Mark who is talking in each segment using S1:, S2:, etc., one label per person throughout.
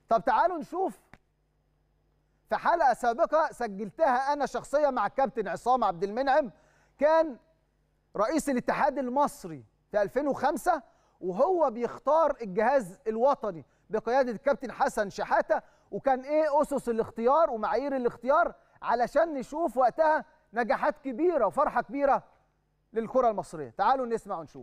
S1: طب تعالوا نشوف في حلقه سابقه سجلتها انا شخصيا مع الكابتن عصام عبد المنعم كان رئيس الاتحاد المصري في 2005 وهو بيختار الجهاز الوطني بقياده الكابتن حسن شحاته وكان ايه اسس الاختيار ومعايير الاختيار علشان نشوف وقتها نجاحات كبيره وفرحه كبيره للكره المصريه تعالوا نسمع ونشوف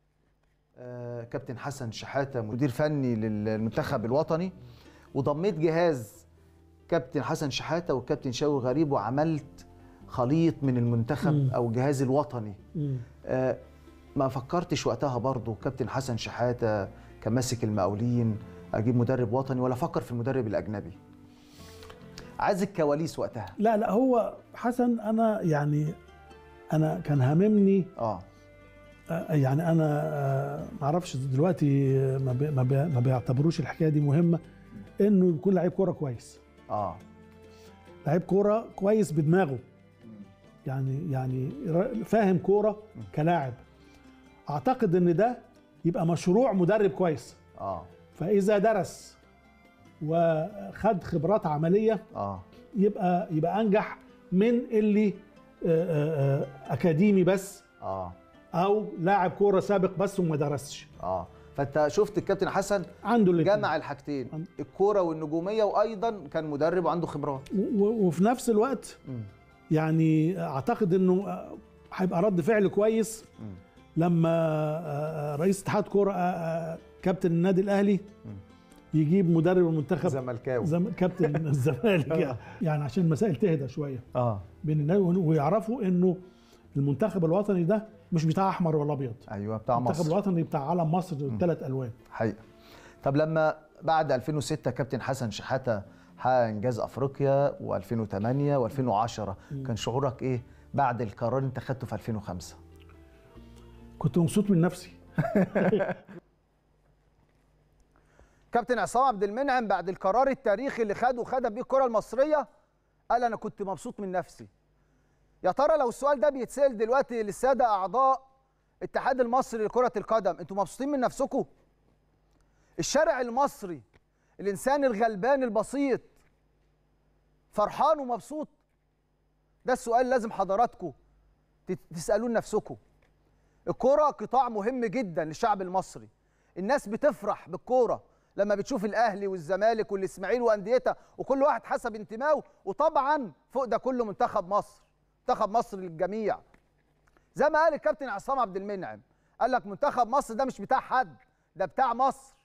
S1: آه كابتن حسن شحاته مدير فني للمنتخب الوطني وضميت جهاز كابتن حسن شحاته والكابتن شاوي غريب وعملت خليط من المنتخب
S2: مم.
S1: او الجهاز الوطني
S2: مم.
S1: آه ما فكرتش وقتها برضه كابتن حسن شحاته كان ماسك المقاولين اجيب مدرب وطني ولا افكر في المدرب الاجنبي عايز الكواليس وقتها
S2: لا لا هو حسن انا يعني انا كان هاممني
S1: اه
S2: آه، يعني انا آه، ما اعرفش دلوقتي آه، ما بي- ما بي- ما بيعتبروش الحكايه دي مهمه انه يكون لعيب كوره كويس
S1: اه
S2: لعيب كوره كويس بدماغه يعني يعني ر- فاهم كوره كلاعب اعتقد ان ده يبقى مشروع مدرب كويس
S1: اه
S2: فاذا درس وخد خبرات عمليه
S1: اه
S2: يبقى يبقى انجح من اللي آه، آه، آه، اكاديمي بس
S1: اه
S2: او لاعب كوره سابق بس وما درسش
S1: اه فانت شفت الكابتن حسن
S2: عنده الاتنين.
S1: جمع الحاجتين
S2: عن-
S1: الكوره والنجوميه وايضا كان مدرب وعنده خبرات
S2: و- و- وفي نفس الوقت
S1: مم.
S2: يعني اعتقد انه آه، هيبقى رد فعل كويس
S1: مم.
S2: لما آه، آه، رئيس اتحاد كوره آه، آه، كابتن النادي الاهلي يجيب مدرب المنتخب
S1: زملكاوي
S2: زم... كابتن الزمالك يعني عشان المسائل تهدى شويه
S1: اه
S2: بين الناس ويعرفوا انه المنتخب الوطني ده مش بتاع احمر ولا ابيض
S1: ايوه بتاع
S2: المنتخب
S1: مصر
S2: الوطني بتاع علم مصر ثلاث الوان
S1: حقيقه طب لما بعد 2006 كابتن حسن شحاته حقق انجاز افريقيا و2008 و2010 كان شعورك ايه بعد القرار اللي انت خدته في 2005
S2: كنت مبسوط من نفسي
S1: كابتن عصام عبد المنعم بعد القرار التاريخي اللي خده خدها بيه الكره المصريه قال انا كنت مبسوط من نفسي يا ترى لو السؤال ده بيتسال دلوقتي للساده اعضاء الاتحاد المصري لكره القدم انتوا مبسوطين من نفسكم الشارع المصري الانسان الغلبان البسيط فرحان ومبسوط ده السؤال لازم حضراتكم تت- تسالوه لنفسكم الكوره قطاع مهم جدا للشعب المصري الناس بتفرح بالكوره لما بتشوف الاهلي والزمالك والاسماعيلي وانديتها وكل واحد حسب انتمائه وطبعا فوق ده كله منتخب مصر منتخب مصر للجميع زي ما قال الكابتن عصام عبد المنعم قال لك منتخب مصر ده مش بتاع حد ده بتاع مصر